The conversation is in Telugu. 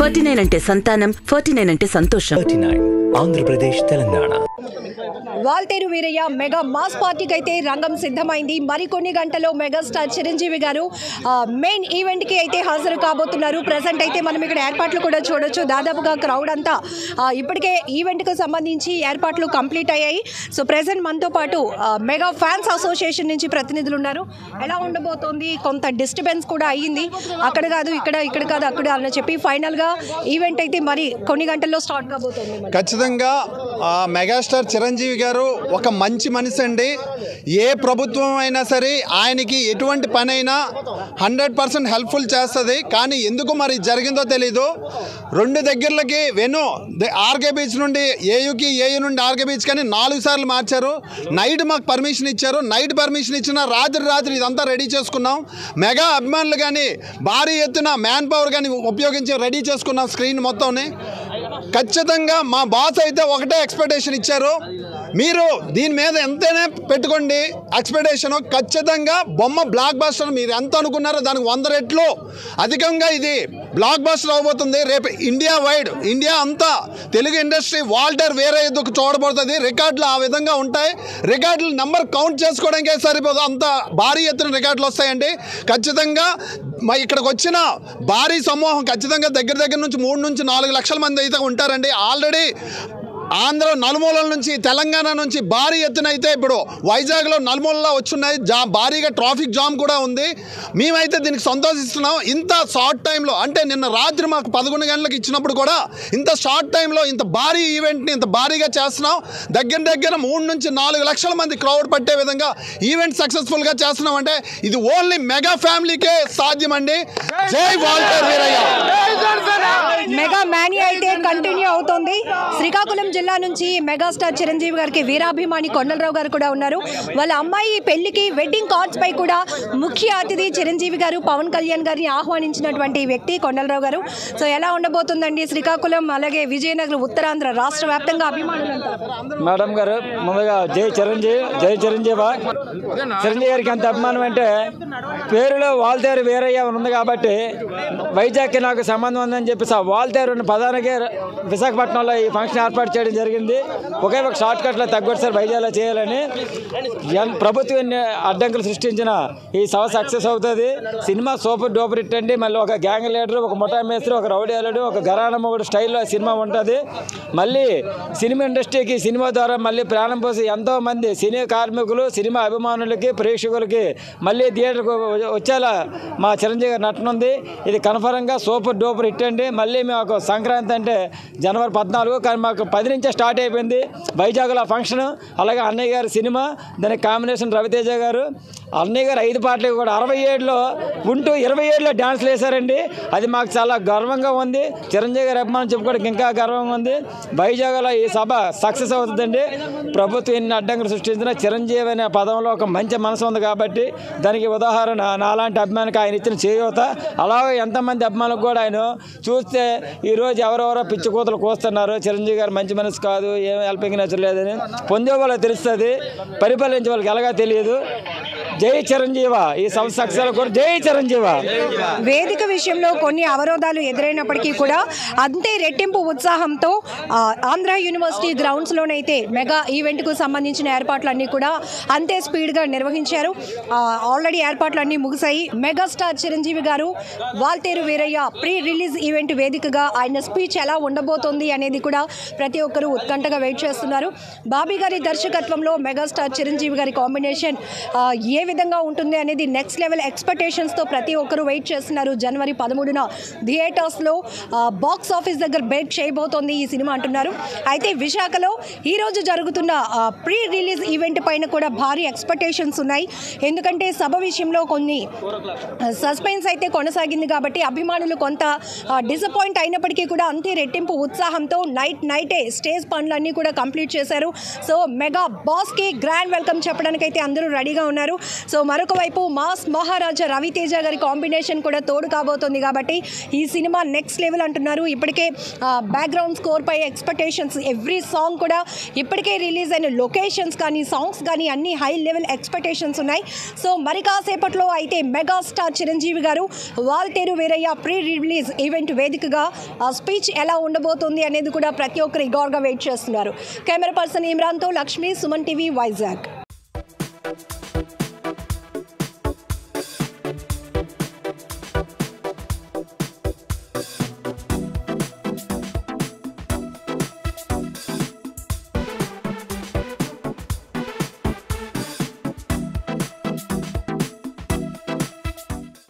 ఫార్టీ నైన్ అంటే సంతానం ఫార్టీ నైన్ అంటే సంతోషం thirty nine Andhra Pradesh Telangana Waltair Veerayya mega mass పార్టీకి అయితే రంగం సిద్ధమైంది మరికొన్ని గంటలో మెగాస్టార్ చిరంజీవి గారు ఆ, మెయిన్ ఈవెంట్కి అయితే హాజరు కాబోతున్నారు ప్రజెంట్ అయితే మనం ఇక్కడ ఏర్పాట్లు కూడా చూడొచ్చు దాదాపుగా క్రౌడ్ అంతా ఆ, ఇప్పటికే ఈవెంట్కి సంబంధించి ఏర్పాట్లు కంప్లీట్ అయ్యాయి సో ప్రజెంట్ మనతో పాటు ఆ, మెగా ఫ్యాన్స్ అసోసియేషన్ నుంచి ప్రతినిధులు ఉన్నారు ఎలా ఉండబోతోంది కొంత డిస్టర్బెన్స్ కూడా అయ్యింది అక్కడ కాదు ఇక్కడ ఇక్కడ కాదు అక్కడ అని చెప్పి ఫైనల్గా ఈవెంట్ అయితే మరి కొన్ని గంటల్లో స్టార్ట్ కాబోతోంది మరి. ఖచ్చితంగా ఆ, మెగాస్టార్ చిరంజీవి గారు ఒక మంచి మనిషి అండి ఏ ప్రభుత్వం అయినా సరే ఆయనకి ఎటువంటి పని అయినా హండ్రెడ్ పర్సెంట్ హెల్ప్ఫుల్ చేస్తుంది కానీ ఎందుకు మరి జరిగిందో తెలీదు రెండు దగ్గరలకి వెను ద- ఆర్కే బీచ్ నుండి ఏయుకి ఏయు నుండి ఆర్కే బీచ్ కానీ నాలుగు సార్లు మార్చారు నైట్ మాకు పర్మిషన్ ఇచ్చారు నైట్ పర్మిషన్ ఇచ్చిన రాత్రి రాత్రి ఇదంతా రెడీ చేసుకున్నాం మెగా అభిమానులు కానీ భారీ ఎత్తున మ్యాన్ పవర్ కానీ ఉపయోగించి రెడీ చేసుకున్నాం స్క్రీన్ మొత్తంని ఖచ్చితంగా మా బాస్ అయితే ఒకటే ఎక్స్పెక్టేషన్ ఇచ్చారు మీరు దీని మీద ఎంతైనా పెట్టుకోండి ఎక్స్పెక్టేషన్ ఖచ్చితంగా బొమ్మ బ్లాక్ బాస్టర్ మీరు ఎంత అనుకున్నారో దానికి వంద రెట్లు అధికంగా ఇది బ్లాక్ బాస్టర్ అవబోతుంది రేపు ఇండియా వైడ్ ఇండియా అంతా తెలుగు ఇండస్ట్రీ వాల్టర్ వేరే ఎదుకు చూడబోతుంది రికార్డులు ఆ విధంగా ఉంటాయి రికార్డులు నెంబర్ కౌంట్ చేసుకోవడానికే సరిపోదు అంత భారీ ఎత్తున రికార్డులు వస్తాయండి ఖచ్చితంగా మా ఇక్కడికి వచ్చిన భారీ సమూహం ఖచ్చితంగా దగ్గర దగ్గర నుంచి మూడు నుంచి నాలుగు లక్షల మంది అయితే ఉంటారండి ఆల్రెడీ ఆంధ్ర నలుమూలల నుంచి తెలంగాణ నుంచి భారీ ఎత్తున అయితే ఇప్పుడు వైజాగ్లో నలుమూలలో వచ్చున్నాయి జా భారీగా ట్రాఫిక్ జామ్ కూడా ఉంది మేమైతే దీనికి సంతోషిస్తున్నాం ఇంత షార్ట్ టైంలో అంటే నిన్న రాత్రి మాకు పదకొండు గంటలకు ఇచ్చినప్పుడు కూడా ఇంత షార్ట్ టైంలో ఇంత భారీ ఈవెంట్ని ఇంత భారీగా చేస్తున్నాం దగ్గర దగ్గర మూడు నుంచి నాలుగు లక్షల మంది క్రౌడ్ పట్టే విధంగా ఈవెంట్ సక్సెస్ఫుల్గా చేస్తున్నాం అంటే ఇది ఓన్లీ మెగా ఫ్యామిలీకే సాధ్యమండి జై వాల్టర్ వీరయ్య మెగా మ్యానియా అయితే కంటిన్యూ అవుతోంది శ్రీకాకుళం జిల్లా నుంచి మెగాస్టార్ చిరంజీవి గారికి వీరాభిమాని కొండలరావు గారు కూడా ఉన్నారు వాళ్ళ అమ్మాయి పెళ్లికి వెడ్డింగ్ కార్డ్స్ పై కూడా ముఖ్య అతిథి చిరంజీవి గారు పవన్ కళ్యాణ్ గారిని ఆహ్వానించినటువంటి వ్యక్తి కొండలరావు గారు సో ఎలా ఉండబోతుందండి శ్రీకాకుళం అలాగే విజయనగరం ఉత్తరాంధ్ర రాష్ట్ర వ్యాప్తంగా అభిమానులంతా మేడం గారు ముందుగా జై చిరంజీవి జై చిరంజీవ చిరంజీవి గారికి ఎంత అభిమానం అంటే పేరులో వాల్తేరు వీరయ్య అని ఉంది కాబట్టి వైజాగ్కి నాకు సంబంధం ఉందని చెప్పేసి ఆ వాల్తేరు ఉన్న పదానికి విశాఖపట్నంలో ఈ ఫంక్షన్ ఏర్పాటు చేయడం జరిగింది ఒకే ఒక షార్ట్ కట్లో తగ్గొకసారి వైజాగ్లో చేయాలని ఎన్- ప్రభుత్వం ఎన్ని అడ్డంకులు సృష్టించిన ఈ సభ సక్సెస్ అవుతుంది సినిమా సూపర్ డూపర్ హిట్ అండి మళ్ళీ ఒక గ్యాంగ్ లీడర్ ఒక ముఠా మేస్త్రి ఒక రౌడీ అల్లుడు ఒక గరాన మొగుడు స్టైల్లో సినిమా ఉంటుంది మళ్ళీ సినిమా ఇండస్ట్రీకి సినిమా ద్వారా మళ్ళీ ప్రాణం పోసి ఎంతో మంది సినీ కార్మికులు సినిమా అభిమానులకి ప్రేక్షకులకి మళ్ళీ థియేటర్కి వచ్చేలా మా చిరంజీవి గారి నటన ఉంది ఇది కన్ఫర్మ్గా సూపర్ డూపర్ హిట్ అండి మళ్ళీ మాకు సంక్రాంతి అంటే జనవరి పద్నాలుగు కానీ మాకు పది నుంచే స్టార్ట్ అయిపోయింది వైజాగ్లో ఫంక్షన్ అలాగే అన్నయ్య గారి సినిమా దానికి కాంబినేషన్ రవితేజ గారు అన్నయ్య గారు ఐదు పాటలు కూడా అరవై ఏడులో ఉంటూ ఇరవై ఏడులో డాన్స్లు వేశారండి అది మాకు చాలా గర్వంగా ఉంది చిరంజీవి గారి అభిమానం చెప్పుకోవడానికి ఇంకా గర్వంగా ఉంది వైజాగ్లో ఈ సభ సక్సెస్ అవుతుందండి ప్రభుత్వం ఎన్ని అడ్డంకులు సృష్టించినా చిరంజీవి అనే పదంలో ఒక మంచి మనసు ఉంది కాబట్టి దానికి ఉదాహరణ నాలాంటి అభిమానికి ఆయన ఇచ్చిన చేయూత అలాగే ఎంతమంది అభిమానులకు కూడా ఆయన చూస్తే ఈరోజు ఎవరెవరో పిచ్చి కూతలు కోస్తున్నారు చిరంజీవి గారు మంచి మనసు కాదు ఏం హెల్పింగ్ నేచర్ లేదని పొందే వాళ్ళకి తెలుస్తుంది పరిపాలించే వాళ్ళకి ఎలాగా తెలియదు జై చిరంజీవ ఈ సభ సక్సెస్ కూడా జై చిరంజీవ వేదిక విషయంలో కొన్ని అవరోధాలు ఎదురైనప్పటికీ కూడా అంతే రెట్టింపు ఉత్సాహంతో ఆ, ఆంధ్ర యూనివర్సిటీ గ్రౌండ్స్లోనైతే మెగా ఈవెంట్కు సంబంధించిన ఏర్పాట్లన్నీ కూడా అంతే స్పీడ్గా నిర్వహించారు ఆ, ఆల్రెడీ ఏర్పాట్లన్నీ ముగిశాయి megastar Chiranjeevi garu Waltair Veerayya pre release event వేదికగా ఆయన స్పీచ్ ఎలా ఉండబోతోంది అనేది కూడా ప్రతి ఒక్కరూ ఉత్కంఠగా వెయిట్ చేస్తున్నారు బాబీ గారి దర్శకత్వంలో మెగాస్టార్ చిరంజీవి గారి కాంబినేషన్ ఆ, ఏ విధంగా ఉంటుంది అనేది నెక్స్ట్ లెవెల్ ఎక్స్పెక్టేషన్స్తో ప్రతి ఒక్కరూ వెయిట్ చేస్తున్నారు జనవరి పదమూడున థియేటర్స్లో బాక్స్ ఆఫీస్ దగ్గర బ్రేక్ చేయబోతోంది ఈ సినిమా అంటున్నారు అయితే విశాఖలో ఈరోజు జరుగుతున్న ప్రీ రిలీజ్ ఈవెంట్ పైన కూడా భారీ ఎక్స్పెక్టేషన్స్ ఉన్నాయి ఎందుకంటే సభ విషయంలో కొన్ని సస్పెన్స్ అయితే కొనసాగింది కాబట్టి అభిమానులు కొంత డిసప్పాయింట్ అయినప్పటికీ కూడా అంతే రెట్టింపు ఉత్సాహంతో నైట్ నైటే స్టేజ్ పనులన్నీ కూడా కంప్లీట్ చేశారు సో మెగా బాస్కి గ్రాండ్ వెల్కమ్ చెప్పడానికైతే అందరూ రెడీగా ఉన్నారు సో మరొక వైపు మాస్ మహారాజా రవితేజ గారి కాంబినేషన్ కూడా తోడు కాబోతుంది కాబట్టి ఈ సినిమా నెక్స్ట్ లెవెల్ అంటున్నారు ఇప్పటికే బ్యాక్గ్రౌండ్ స్కోర్ పై ఎక్స్పెక్టేషన్స్ ఎవ్రీ సాంగ్ కూడా ఇప్పటికే రిలీజ్ అయిన లొకేషన్స్ కానీ సాంగ్స్ కానీ అన్ని హై లెవెల్ ఎక్స్పెక్టేషన్స్ ఉన్నాయి సో మరి కాసేపట్లో అయితే megastar Chiranjeevi garu Waltair Veerayya pre release event వేదికగా స్పీచ్ ఎలా ఉండబోతుంది అనేది కూడా ప్రతి ఒక్కరు ఇగోర్గా వెయిట్ చేస్తున్నారు కెమెరా పర్సన్ ఇమ్రాన్తో లక్ష్మి సుమన్ టీవీ వైజాగ్